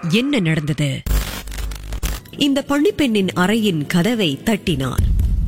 என்ன நடந்தது இந்த பணிப்பெண்ணின் அறையின் கதவை தட்டினார்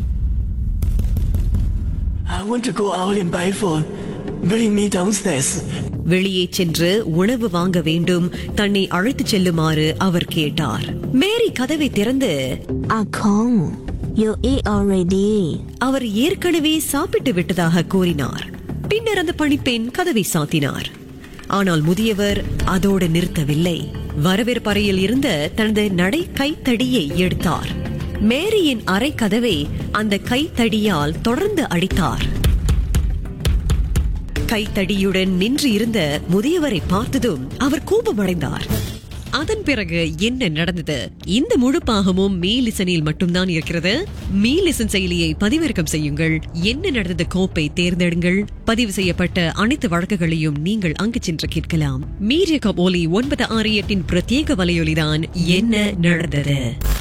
I want to go out and buy food. Bring me downstairs. வெளியே சென்று உணவு வாங்க வேண்டும் தன்னை அழைத்துச் செல்லுமாறு அவர் கேட்டார் மேரி கதவை திறந்து Ah Kong, you eat already. அவர் ஏற்கனவே சாப்பிட்டு விட்டதாக கூறினார் பின்னர் அந்த பணிப்பெண் கதவை சாத்தினார் ஆனால் முதியவர் அதோடு நிறுத்தவில்லை வரவேற்பறையில் இருந்த தனது நடை கைத்தடியை எடுத்தார் மேரியின் அறை கதவை அந்த கைத்தடியால் தொடர்ந்து அடித்தார் கைத்தடியுடன் நின்று இருந்த முதியவரை பார்த்ததும் அவர் கோபமடைந்தார் அதன் பிறகு என்ன நடந்தது இந்த முழு பாகமும் மீலிசனில் மட்டும்தான் இருக்கிறது மீலிசன் செயலியை பதிவிறக்கம் செய்யுங்கள் என்ன நடந்தது கோப்பை தேர்ந்தெடுங்கள் பதிவு செய்யப்பட்ட அனைத்து வழக்குகளையும் நீங்கள் அங்கு சென்று கேட்கலாம் மீடியா கபோலி ஒன்பது ஆறு எட்டின் பிரத்யேக வலையொலிதான் என்ன நடந்தது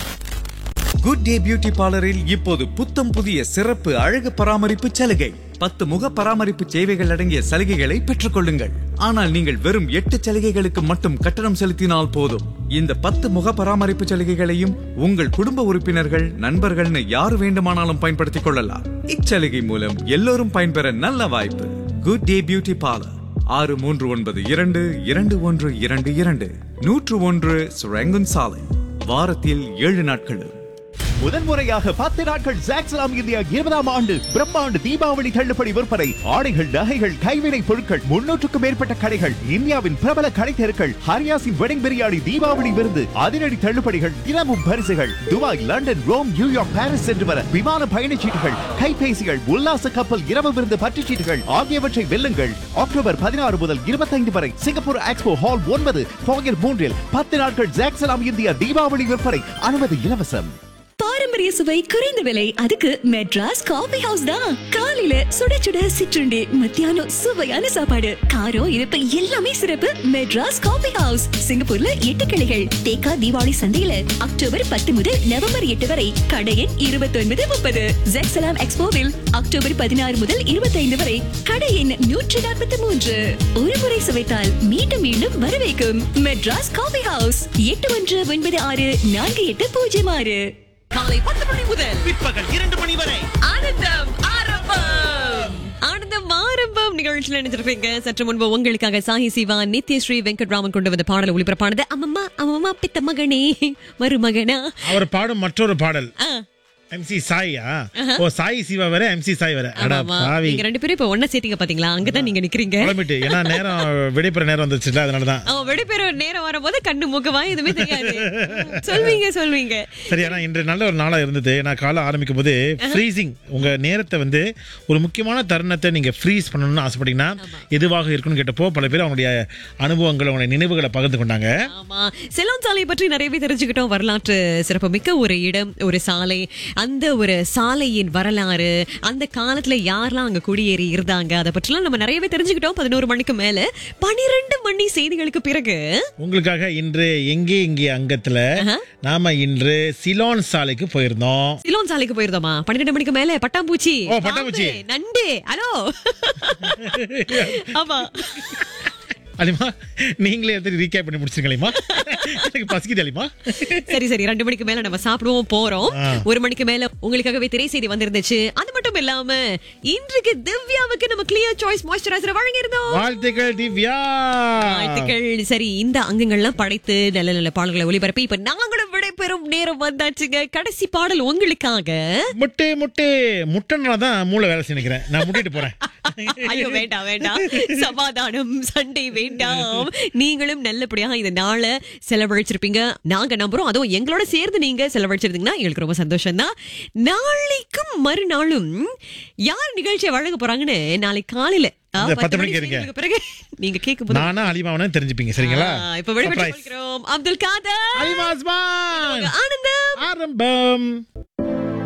குட் டே பியூட்டி பார்லரில் இப்போது புத்தம் புதிய சிறப்பு அழகு பராமரிப்பு சலுகை பத்து முக பராமரிப்பு சேவைகள் அடங்கிய சலுகைகளை பெற்றுக்கொள்ளுங்கள் ஆனால் நீங்கள் வெறும் எட்டு சலுகைகளுக்கு மட்டும் கட்டணம் செலுத்தினால் போதும் இந்த பத்து முக பராமரிப்பு சலுகைகளையும் உங்கள் குடும்ப உறுப்பினர்கள் நண்பர்கள்னு யார் வேண்டுமானாலும் பயன்படுத்திக் கொள்ளலாம் இச்சலுகை மூலம் எல்லோரும் பயன்பெற நல்ல வாய்ப்பு குட் டே பியூட்டி பார்லர் ஆறு மூன்று ஒன்பது இரண்டு இரண்டு ஒன்று இரண்டு இரண்டு நூற்று ஒன்று சுரங்குன் சாலை வாரத்தில் ஏழு நாட்களும் முதன்முறையாக பத்து நாட்கள் ஜாக்ஸ்லாம் இந்தியா இருபதாம் ஆண்டு பிரம்மாண்டு தீபாவளி தள்ளுபடி விற்பனை ஆடைகள் நகைகள் கைவினை பொருட்கள் முன்னூற்றுக்கும் மேற்பட்ட கடைகள் இந்தியாவின் பிரபல கடை தெருக்கள் ஹரியாசின் வெடிங் பிரியாணி தீபாவளி விருந்து அதிரடி தள்ளுபடிகள் தினமும் பரிசுகள் Dubai London Rome New York Paris சென்று வர விமான பயணச்சீட்டுகள் கைபேசிகள் உல்லாச கப்பல் இரவு விருந்து பற்றுச்சீட்டுகள் ஆகியவற்றை வெல்லுங்கள் அக்டோபர் பதினாறு முதல் இருபத்தைந்து வரை சிங்கப்பூர் எக்ஸ்போ ஹால் ஒன்பது பாங்கர் மூன்றில் பத்து நாட்கள் ஜாக்ஸ்லாம் இந்தியா தீபாவளி விற்பனை அனுமதி இலவசம் பாரம்பரிய சுவை குறைந்த விலை அதுக்கு மெட்ராஸ் காபி ஹவுஸ் தான் காலையில சுட சுட சிற்றுண்டி மத்தியானம் சுவையான சாப்பாடு காரம் இனிப்பு எல்லாமே சிறப்பு மெட்ராஸ் காபி ஹவுஸ் சிங்கப்பூர்ல எட்டு கிளைகள் தேக்கா தீபாவளி சந்தையில அக்டோபர் பத்து முதல் நவம்பர் எட்டு வரை கடை எண் இருபத்தி ஒன்பது முப்பது ஜெக்சலாம் எக்ஸ்போவில் அக்டோபர் பதினாறு முதல் இருபத்தைந்து வரை கடை எண் நூற்றி நாற்பத்தி மூன்று ஒரு முறை சுவைத்தால் மீண்டும் மீண்டும் வரவேற்கும் மெட்ராஸ் காபி ஹவுஸ் எட்டு ஒன்று ஒன்பது ஆறு நான்கு எட்டு பூஜ்ஜியம் ஆறு காலை பத்து மணி முதல் பிற்பகல் இரண்டு மணி வரை ஆனந்தம் ஆரம்பம் ஆனந்தம் ஆரம்பம் நிகழ்ச்சியில் நினைச்சிருப்பீங்க சற்று முன்பு உங்களுக்காக சாஹி சிவா நித்யஸ்ரீ வெங்கட்ராமன் கொண்டு வந்த பாடல் ஒளிபரப்பானது அம்மம்மா அம்மம்மா பித்த மகனே மருமகனா அவர் பாடும் மற்றொரு பாடல் ஆ, எம்சி சாயா ஓ சாய் சிவா வேற எம்சி சாய் வேற அட ஆமாமா. பாவி நீங்க ரெண்டு பேரும் இப்ப ஒன்னா சேர்த்தீங்க பாத்தீங்களா அங்கதான் நீங்க நிக்கிறீங்க குழம்பிட்டு ஏன்னா நேரம் விடைபெற நேரம் வந்துச்சுல அதனாலதான் அவன் விடைபெற நேரம் வரும்போது கண்ணு மூக்கவா எதுவுமே தெரியாது சொல்வீங்க சொல்வீங்க சரி ஆனா இன்று நல்ல ஒரு நாளா இருந்தது நான் காலை ஆரம்பிக்கும் போது ஃப்ரீசிங் உங்க நேரத்தை வந்து ஒரு முக்கியமான தருணத்தை நீங்க ஃப்ரீஸ் பண்ணணும்னு ஆசைப்பட்டீங்கன்னா எதுவாக இருக்குன்னு கேட்டப்போ பல பேர் அவங்களுடைய அனுபவங்கள் அவங்களுடைய நினைவுகளை பகிர்ந்து கொண்டாங்க ஆமா செலோன் சாலை பற்றி நிறையவே தெரிஞ்சுக்கிட்டோம் வரலாற்று சிறப்புமிக்க ஒரு இடம் ஒரு சாலை அந்த ஒரு சாலையின் வரலாறு அந்த காலத்துல யாரெல்லாம் அங்க குடியேறி இருந்தாங்க அதை பற்றிலாம் நம்ம நிறையவே தெரிஞ்சுக்கிட்டோம் பதினோரு மணிக்கு மேல பனிரெண்டு மணி செய்திகளுக்கு பிறகு உங்களுக்காக இன்று எங்கே இங்கே அங்கத்துல நாம இன்று சிலோன் சாலைக்கு போயிருந்தோம் சிலோன் சாலைக்கு போயிருந்தோமா பன்னிரெண்டு மணிக்கு மேல பட்டாம்பூச்சி ஓ, பட்டாம்பூச்சி. பாம்பு, நண்டு ஹலோ ஆமா அலிமா நீங்களே எடுத்து ரீகேப் பண்ணி முடிச்சிருங்களேமா எனக்கு பசிக்குது அலிமா சரி சரி ரெண்டு மணிக்கு மேல நம்ம சாப்பிடுவோம் போறோம் ஆ. ஒரு மணிக்கு மேல உங்களுக்காகவே திரை செய்தி வந்திருந்துச்சு அது மட்டும் இல்லாம இன்றைக்கு திவ்யாவுக்கு நம்ம கிளியர் சாய்ஸ் மாய்ஸ்சரைசர் வழங்கி இருந்தோம் வாழ்த்துக்கள் திவ்யா வாழ்த்துக்கள் சரி இந்த அங்கங்கள்லாம் படைத்து நல்ல நல்ல பாடல்களை ஒளிபரப்பி இப்ப நாங்களும் விடைபெறும் நேரம் வந்தாச்சுங்க கடைசி பாடல் உங்களுக்காக முட்டை முட்டை முட்டைனா தான் மூளை வேலை செய்ய நினைக்கிறேன் நான் முட்டிட்டு போறேன் ஐயோ வேண்டாம் வேண்டாம் சமாதானம் சண்டை வேண்டாம் நீங்களும் நல்லபடியாக இந்த நாளை செலவழிச்சிருப்பீங்க நாங்க நம்புறோம் அதுவும் எங்களோட சேர்ந்து நீங்க செலவழிச்சிருந்தீங்கன்னா எங்களுக்கு ரொம்ப சந்தோஷம் தான் நாளைக்கும் மறுநாளும் யார் நிகழ்ச்சியை வழங்க போறாங்கன்னு நாளைக்கு காலையில ஆ, இந்த பத்து பத்து மணி மணிக்கு இருங்க. செய்திகளுக்கு பிறகு நீங்க கேட்கும் நானா அலிமாவனு தெரிஞ்சுப்பீங்க சரிங்களா ஆ, இப்ப விடைபெற்று Surprise. கொள்கிறோம் அப்துல் காதர் அலிமாஸ்மான் ஆனந்தம் ஆரம்பம்